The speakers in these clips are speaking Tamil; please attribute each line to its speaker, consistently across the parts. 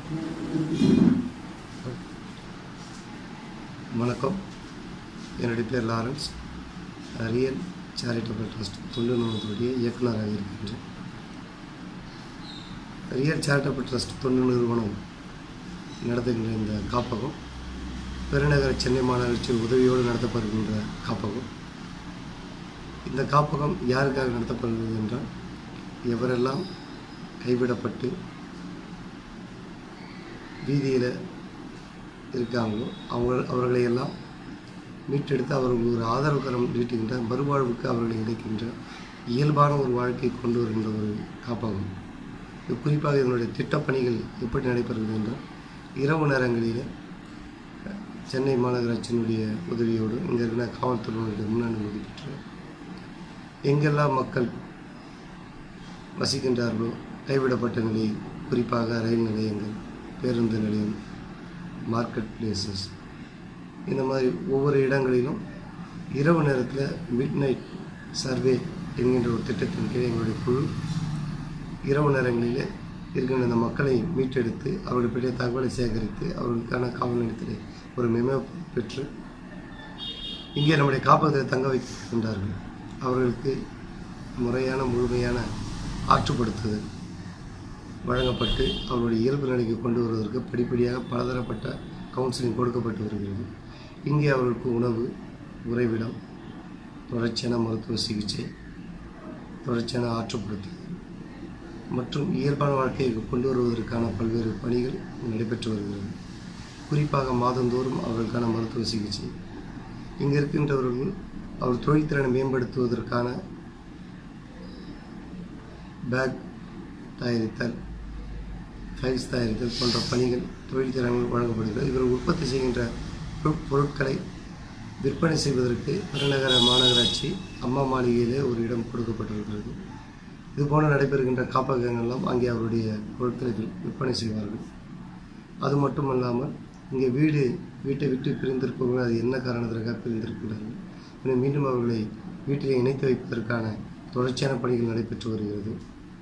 Speaker 1: வணக்கம் என்னுடைய பேர் லாரன்ஸ் ரியல் சேரிட்டபிள் ட்ரஸ்ட் தொண்டு நிறுவனத்துடைய இயக்குநராக இருக்கின்றேன் ரியல் சேரிட்டபிள் ட்ரஸ்ட் தொண்டு நிறுவனம் நடத்துகின்ற இந்த காப்பகம் பெருநகர சென்னை மாநகராட்சி உதவியோடு நடத்தப்படுகின்ற காப்பகம் இந்த காப்பகம் யாருக்காக நடத்தப்படுகிறது என்றால் எவரெல்லாம் கைவிடப்பட்டு வீதியில் இருக்காங்களோ அவங்க அவர்களை எல்லாம் மீட்டெடுத்து அவர்களுக்கு ஒரு ஆதரவு கரம் நீட்டுகின்ற மறுவாழ்வுக்கு அவர்களை இணைக்கின்ற இயல்பான ஒரு வாழ்க்கையை கொண்டு வருகின்ற ஒரு காப்பகம் இது குறிப்பாக இதனுடைய திட்டப்பணிகள் எப்படி நடைபெறுகிறது என்றால் இரவு நேரங்களில் சென்னை மாநகராட்சியினுடைய உதவியோடு இங்கே இருக்கிற காவல்துறையினுடைய முன்னனுமதி பெற்று எங்கெல்லாம் மக்கள் வசிக்கின்றார்களோ கைவிடப்பட்ட நிலையில் குறிப்பாக ரயில் நிலையங்கள் பேருந்து நிலையம் மார்க்கெட் பிளேசஸ் இந்த மாதிரி ஒவ்வொரு இடங்களிலும் இரவு நேரத்தில் மிட் நைட் சர்வே என்கின்ற ஒரு திட்டத்தின் கீழ் எங்களுடைய குழு இரவு நேரங்களில் இருக்கின்ற இந்த மக்களை மீட்டெடுத்து அவர்கள் பற்றிய தகவலை சேகரித்து அவர்களுக்கான காவல் நிலையத்தில் ஒரு மெமோ பெற்று இங்கே நம்முடைய காப்பகத்தில் தங்க வைக்கின்றார்கள் அவர்களுக்கு முறையான முழுமையான ஆற்றுப்படுத்துதல் வழங்கப்பட்டு அவருடைய இயல்பு நிலைக்கு கொண்டு வருவதற்கு படிப்படியாக பலதரப்பட்ட கவுன்சிலிங் கொடுக்கப்பட்டு வருகிறது இங்கே அவர்களுக்கு உணவு உறைவிடம் தொடர்ச்சியான மருத்துவ சிகிச்சை தொடர்ச்சியான ஆற்றுப்படுத்துதல் மற்றும் இயல்பான வாழ்க்கையை கொண்டு வருவதற்கான பல்வேறு பணிகள் நடைபெற்று வருகிறது குறிப்பாக மாதந்தோறும் அவர்களுக்கான மருத்துவ சிகிச்சை இங்கே இருக்கின்றவர்கள் அவர் தொழில்திறனை மேம்படுத்துவதற்கான பேக் தயாரித்தல் ஃபைல்ஸ் தயாரித்தல் போன்ற பணிகள் தொழில் திறன்கள் வழங்கப்படுகிறது இவர்கள் உற்பத்தி செய்கின்ற பொருட்- பொருட்களை விற்பனை செய்வதற்கு பெருநகர மாநகராட்சி அம்மா மாளிகையிலே ஒரு இடம் கொடுக்கப்பட்டிருக்கிறது இதுபோல நடைபெறுகின்ற காப்பகங்கள்லாம் அங்கே அவருடைய பொருட்களை வி- விற்பனை செய்வார்கள் அது மட்டுமல்லாமல் இங்கே வீடு வீட்டை விட்டு பிரிந்திருப்பவர்கள் அது என்ன காரணத்திற்காக பிரிந்திருக்கின்றார்கள் எனவே மீண்டும் அவர்களை வீட்டிலே இணைத்து வைப்பதற்கான தொடர்ச்சியான பணிகள் நடைபெற்று வருகிறது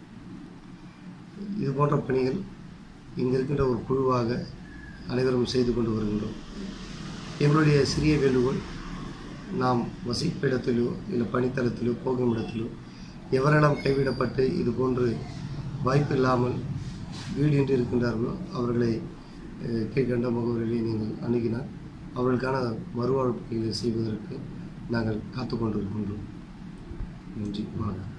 Speaker 1: இது போன்ற பணிகள் இங்கே இருக்கின்ற ஒரு குழுவாக அனைவரும் செய்து கொண்டு வருகின்றோம் எங்களுடைய சிறிய வேண்டுகோள் நாம் வசிப்பிடத்திலோ இல்லை பணித்தளத்திலோ போகும் இடத்திலோ எவரெல்லாம் கைவிடப்பட்டு இது போன்று வாய்ப்பு இல்லாமல் வீடின்றி இருக்கின்றார்களோ அவர்களை அஹ், கீழ்கண்ட முகவரிகளை நீங்கள் அணுகினால் அவர்களுக்கான மறுவாழ்வு பணிகளை செய்வதற்கு நாங்கள் காத்து கொண்டிருக்கின்றோம் நன்றி வணக்கம்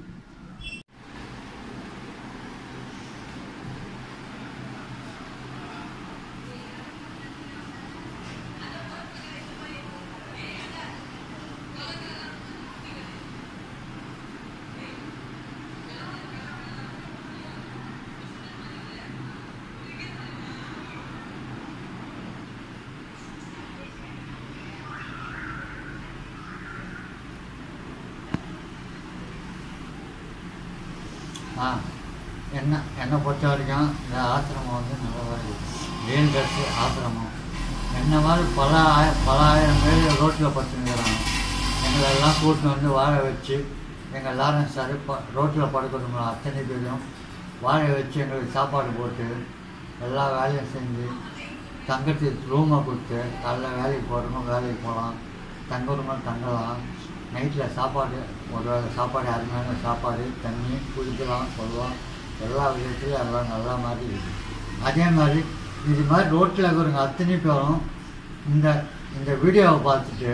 Speaker 2: ஆ என்ன என்னை பொறுத்த வரைக்கும் இந்த ஆசிரமம் வந்து நல்லதாக இருக்குது கிரீன் ட்ரெஸ்ஸு ஆசிரமம் என்ன மாதிரி பல ஆய பல ஆயிரம் பேர் ரோட்டில் படுத்துங்கிறாங்க எங்களை எல்லாம் கூட்டின்னு வந்து வாழ வச்சு எங்கள் லாரன்ஸ் சார் ப ரோட்டில் படுக்கிறவங்க அத்தனை பேரும் வாழ வச்சு எங்களுக்கு சாப்பாடு போட்டு எல்லா வேலையும் செஞ்சு தங்கத்துக்கு ரூமை கொடுத்து காலைல வேலைக்கு போகிறவங்க வேலைக்கு போகலாம் தங்குறவங்க தங்கலாம் நைட்டில் சாப்பாடு ஒரு வேளை சாப்பாடு அருமையான சாப்பாடு தண்ணி குடிக்கலாம் கொள்ளலாம் எல்லா விதத்துலையும் எல்லாம் நல்லா மாதிரி இருக்குது அதே மாதிரி இது மாதிரி ரோட்டில் இருக்கிறவங்க அத்தனை பேரும் இந்த இந்த வீடியோவை பார்த்துட்டு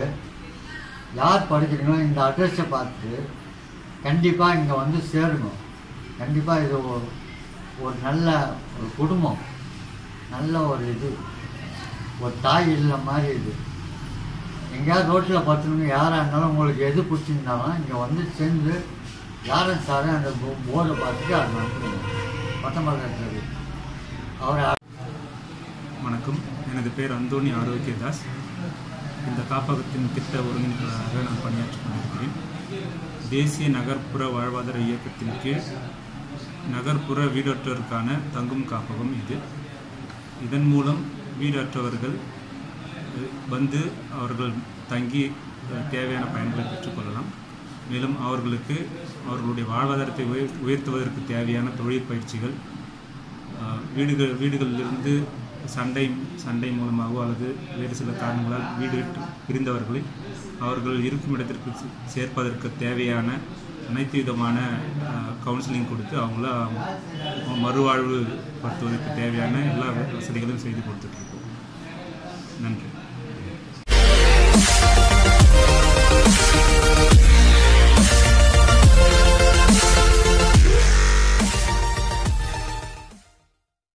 Speaker 2: யார் படிக்கிறீங்களோ இந்த அட்ரஸை பார்த்துட்டு கண்டிப்பாக இங்கே வந்து சேருங்க கண்டிப்பாக இது ஒரு ஒரு நல்ல ஒரு குடும்பம் நல்ல ஒரு இது ஒரு தாய் இல்லை மாதிரி இது எங்கேயாவது ரோட்டில் பார்த்துக்கணும் யாராக இருந்தாலும் உங்களுக்கு எது பிடிச்சிருந்தாலும் இங்கே வந்து சேர்ந்து யாரும் சார் அந்த போர்டை பார்த்துட்டு அது வந்துடுங்க பத்தொன்பது அவரை
Speaker 3: வணக்கம் எனது பேர் அந்தோணி ஆரோக்கியதாஸ் இந்த காப்பகத்தின் திட்ட ஒருங்கிணைப்பாளராக நான் பணியாற்றிக் கொண்டிருக்கிறேன் தேசிய நகர்ப்புற வாழ்வாதார இயக்கத்தின் கீழ் நகர்ப்புற வீடற்றோருக்கான தங்கும் காப்பகம் இது இதன் மூலம் வீடற்றவர்கள் அஹ், வந்து அவர்கள் தங்கி அஹ், தேவையான பயன்களை பெற்றுக்கொள்ளலாம் மேலும் அவர்களுக்கு அவர்களுடைய வாழ்வாதாரத்தை உயர் உயர்த்துவதற்கு தேவையான தொழில் பயிற்சிகள் ஆஹ் வீடுகள் வீடுகளிலிருந்து சண்டை சண்டை மூலமாகவோ அல்லது வேறு சில காரணங்களால் வீடு விட்டு பிரிந்தவர்களை அவர்கள் இருக்கும் இடத்திற்கு சே- சேர்ப்பதற்கு தேவையான அனைத்து விதமான கவுன்சிலிங் கொடுத்து அவங்கள மறுவாழ்வு படுத்துவதற்கு தேவையான எல்லா வசதிகளும் செய்து கொடுத்துட்ருக்கோம் நன்றி